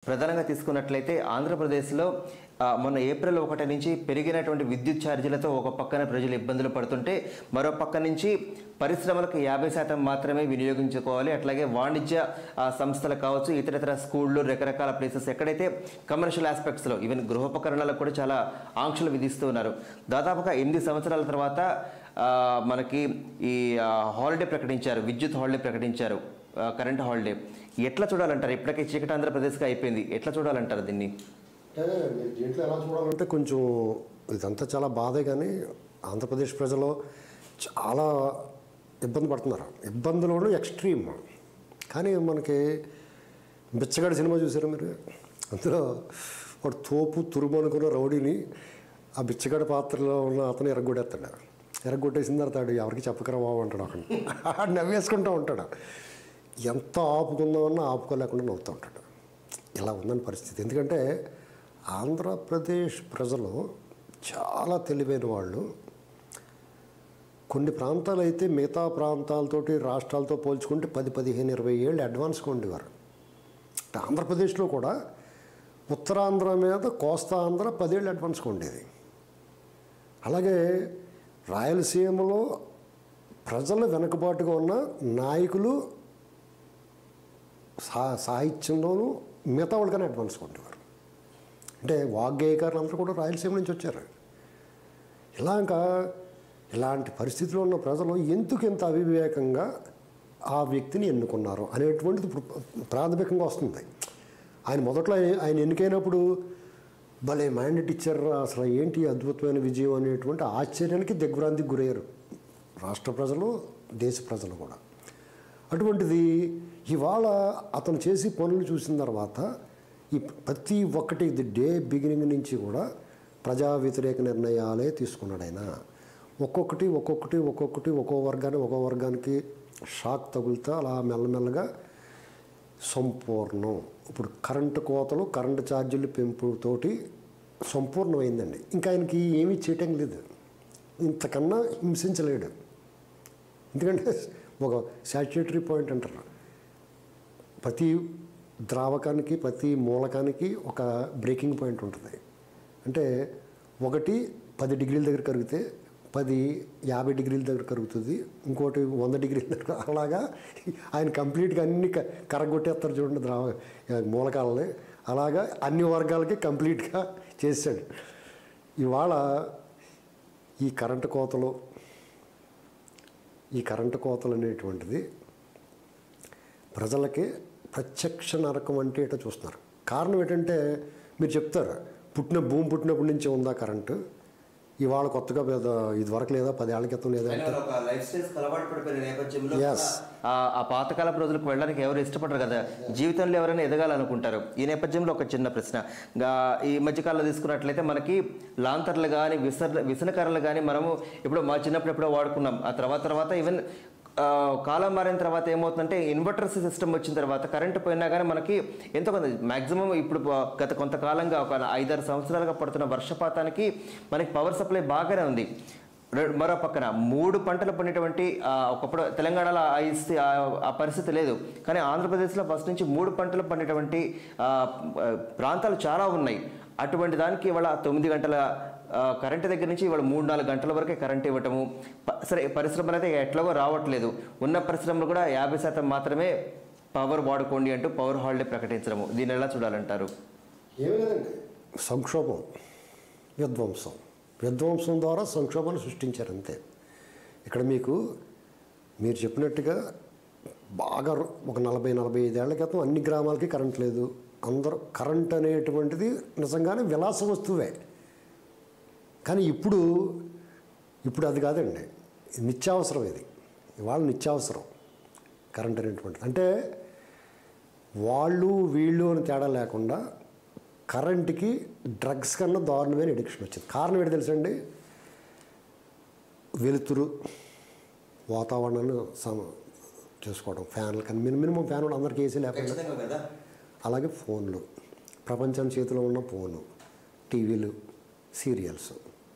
ప్రధానంగా తీసుకున్నట్లయితే ఆంధ్రప్రదేశ్లో ఆ, మొన్న ఏప్రిల్ ఒకటి నుంచి పెరిగినటువంటి విద్యుత్ ఛార్జీలతో ఒక పక్కన ప్రజలు ఇబ్బందులు పడుతుంటే మరో పక్క నుంచి పరిశ్రమలకు యాభై శాతం మాత్రమే వినియోగించుకోవాలి అట్లాగే వాణిజ్య ఆ, సంస్థలు కావచ్చు ఇతరితర స్కూళ్ళు రకరకాల ప్లేసెస్ ఎక్కడైతే కమర్షియల్ ఆస్పెక్ట్స్లో ఈవెన్ గృహోపకరణాలకు కూడా చాలా ఆంక్షలు విధిస్తూ ఉన్నారు దాదాపుగా ఎనిమిది సంవత్సరాల తర్వాత ఆ, మనకి ఈ ఆ, హాలిడే ప్రకటించారు విద్యుత్ హాలిడే ప్రకటించారు ఆ, కరెంట్ హాలిడే ఎట్లా చూడాలంటారు ఇప్పటికే చీకటి ఆంధ్రప్రదేశ్గా అయిపోయింది ఎట్లా చూడాలంటారు దీన్ని అంటే మీరు దీంట్లో ఎలా చూడాలంటే కొంచెం ఇదంతా చాలా బాధే కానీ ఆంధ్రప్రదేశ్ ప్రజలు చాలా ఇబ్బంది పడుతున్నారు ఇబ్బందులోనూ ఎక్స్ట్రీమ్ కానీ మనకి బిచ్చగాడి సినిమా చూసారా మీరు అందులో వాడు తోపు తురుము అనుకున్న రౌడీని ఆ బిచ్చగాడి పాత్రలో ఉన్న అతను ఎరగొట్టేస్తాడు ఎరగొట్టేసిన తర్వాత ఆడు ఎవరికి చెప్పకరా బాబు అంటాడు అక్కడ ఆడు నవ్వేసుకుంటూ ఉంటాడు ఎంత ఆపుకుందామన్నా ఆపుకోలేకుండా నవ్వుతూ ఉంటాడు ఇలా ఉందని పరిస్థితి ఎందుకంటే ఆంధ్రప్రదేశ్ ప్రజలు చాలా తెలివైన వాళ్ళు కొన్ని ప్రాంతాలు అయితే మిగతా ప్రాంతాలతోటి రాష్ట్రాలతో పోల్చుకుంటే పది పదిహేను ఇరవై ఏళ్ళు అడ్వాన్స్గా ఉండేవారు అంటే ఆంధ్రప్రదేశ్లో కూడా ఉత్తరాంధ్ర మీద కోస్తా ఆంధ్ర పదేళ్ళు అడ్వాన్స్గా ఉండేది అలాగే రాయలసీమలో ప్రజలు వెనుకబాటుగా ఉన్న నాయకులు సా సాహిత్యంలోనూ మిగతా వాళ్ళకన్నా అడ్వాన్స్గా ఉండేవారు అంటే వాగ్గేయకారులు అందరూ కూడా రాయలసీమ నుంచి వచ్చారు ఇలా ఇంకా ఇలాంటి పరిస్థితిలో ఉన్న ప్రజలు ఎందుకు ఇంత అవివేకంగా ఆ వ్యక్తిని ఎన్నుకున్నారు అనేటువంటిది ఇప్పుడు ప్రాథమికంగా వస్తుంది ఆయన మొదట్లో ఆయన- ఆయన ఎన్నికైనప్పుడు భలే మైండెట్ ఇచ్చారు అసలు ఏంటి అద్భుతమైన విజయం అనేటువంటి ఆశ్చర్యానికి దిగ్భ్రాంతికి గురయ్యారు రాష్ట్ర ప్రజలు దేశ ప్రజలు కూడా అటువంటిది ఇవాళ అతను చేసి పనులు చూసిన తర్వాత ఈ ప్రతి ఒక్కటి ది డే బిగినింగ్ నుంచి కూడా ప్రజా వ్యతిరేక నిర్ణయాలే తీసుకున్నాడు ఆయన ఒక్కొక్కటి ఒక్కొక్కటి ఒక్కొక్కటి ఒక్కో వర్గాన్ని ఒక్కో వర్గానికి షాక్ తగులుతా అలా మెల్లమెల్లగా సంపూర్ణం ఇప్పుడు కరెంటు కోతలు కరెంటు ఛార్జీలు పెంపుతోటి సంపూర్ణమైందండి ఇంకా ఆయనకి ఏమీ చేయటం లేదు ఇంతకన్నా హింసించలేడు ఎందుకంటే ఒక సాచ్యురేటరీ పాయింట్ అంటారు ప్రతి ద్రావకానికి ప్రతి మూలకానికి ఒక బ్రేకింగ్ పాయింట్ ఉంటుంది అంటే ఒకటి పది డిగ్రీల దగ్గర కరిగితే పది యాభై డిగ్రీల దగ్గర కరుగుతుంది ఇంకోటి వంద డిగ్రీల దగ్గర అలాగా ఆయన కంప్లీట్గా అన్ని క- కరగొట్టేస్తారు చూడండి ద్రావ మూలకాలని అలాగా అన్ని వర్గాలకి కంప్లీట్గా చేశాడు ఇవాళ ఈ కరెంటు కోతలు ఈ కరెంటు కోతలు అనేటువంటిది ప్రజలకి ప్రత్యక్ష నరకం అంటే ఏటో చూస్తున్నారు కారణం ఏంటంటే మీరు చెప్తారు పుట్టిన భూమి పుట్టినప్పటి నుంచి ఉందా కరెంటు ఇవాళ కొత్తగా పెద్ద ఇదివరకు లేదా పదేళ్ల క్రితం లేదా అంటే ఒక లైఫ్ స్టైల్స్ అలవాటు పడిపోయిన నేపథ్యంలో Yes. ఆ ఆ పాతకాలపు రోజులకు వెళ్ళడానికి ఎవరు ఇష్టపడరు కదా జీవితంలో ఎవరైనా ఎదగాలనుకుంటారు ఈ నేపథ్యంలో ఒక చిన్న ప్రశ్న గా- ఈ మధ్యకాలంలో తీసుకున్నట్లయితే మనకి లాంతర్లు కానీ విసర విసనకర్రలు కానీ మనము ఇప్పుడు మా చిన్నప్పుడు ఎప్పుడో వాడుకున్నాం ఆ తర్వాత తర్వాత ఈవెన్ ఆ, కాలం మారిన తర్వాత ఏమవుతుందంటే ఇన్వర్టర్ సిస్టమ్ వచ్చిన తర్వాత కరెంటు పోయినా కానీ మనకి ఎంతో కొంత మ్యాక్సిమం ఇప్పుడు ప- గత కొంతకాలంగా ఒక ఐదారు సంవత్సరాలుగా పడుతున్న వర్షపాతానికి మనకి పవర్ సప్లై బాగానే ఉంది రె- మరో పక్కన మూడు పంటలు పండేటువంటి ఆ, ఒకప్పుడు తెలంగాణలో ఆ ఇస్తే- ఆ- ఆ పరిస్థితి లేదు కానీ ఆంధ్రప్రదేశ్లో ఫస్ట్ నుంచి మూడు పంటలు పండేటువంటి ఆ, ఆ, ప్రాంతాలు చాలా ఉన్నాయి అటువంటి దానికి ఇవాళ తొమ్మిది గంటల ఆ, కరెంటు దగ్గర నుంచి ఇవాళ మూడు నాలుగు గంటల వరకే కరెంట్ ఇవ్వటము ప- సరే పరిశ్రమలు అయితే ఎట్లాగో రావట్లేదు ఉన్న పరిశ్రమలు కూడా యాభై శాతం మాత్రమే పవర్ వాడుకోండి అంటూ పవర్ హాలిడే ప్రకటించడము దీన్ని ఎలా చూడాలంటారు ఏమీ లేదండి సంక్షోభం విధ్వంసం విధ్వంసం ద్వారా సంక్షోభాన్ని సృష్టించారు అంతే ఇక్కడ మీకు మీరు చెప్పినట్టుగా బాగా రో- ఒక నలభై నలభై ఐదేళ్ల క్రితం అన్ని గ్రామాలకి కరెంట్ లేదు అందరూ కరెంట్ అనేటువంటిది నిజంగానే విలాస వస్తువే కానీ ఇప్పుడు ఇప్పుడు అది కాదండి ఇది నిత్యావసరం ఇది ఇవాళ నిత్యావసరం కరెంట్ అనేటువంటిది అంటే వాళ్ళు వీళ్ళు అని తేడా లేకుండా కరెంట్కి డ్రగ్స్ కన్నా దారుణమైన ఎడిక్షన్ వచ్చింది కారణం ఏంటి తెలుసండి వెలుతురు వాతావరణాన్ని సమ చేసుకోవడం ఫ్యాన్లు కానీ మినిమం మినిమం ఫ్యాన్ కూడా అందరికీ ఏసీ లేకుండా కదా అలాగే ఫోన్లు ప్రపంచం చేతిలో ఉన్న ఫోను టీవీలు సీరియల్స్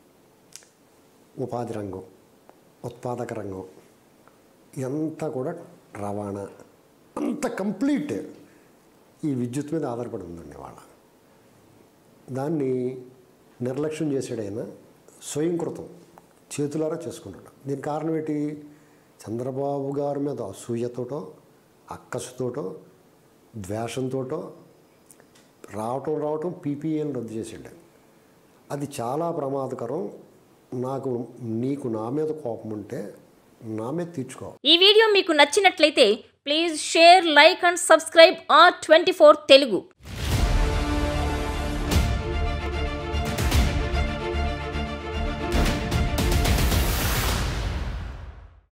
ఉపాధి రంగం ఉత్పాదక రంగం ఇదంతా కూడా రవాణా అంత కంప్లీట్ ఈ విద్యుత్ మీద ఆధారపడి ఉందండి వాళ్ళ దాన్ని నిర్లక్ష్యం చేసాడు ఆయన స్వయంకృతం చేతులారా చేసుకుంటాడు దీనికి కారణం ఏంటి చంద్రబాబు గారి మీద అసూయతోటో అక్కసుతోటో ద్వేషంతోటో రావటం రావటం పీపీఏని రద్దు చేసాడు అది చాలా ప్రమాదకరం నాకు నీకు నా మీద కోపం ఉంటే నా మీద తీర్చుకో ఈ వీడియో మీకు నచ్చినట్లయితే please share like and subscribe R twenty Telugu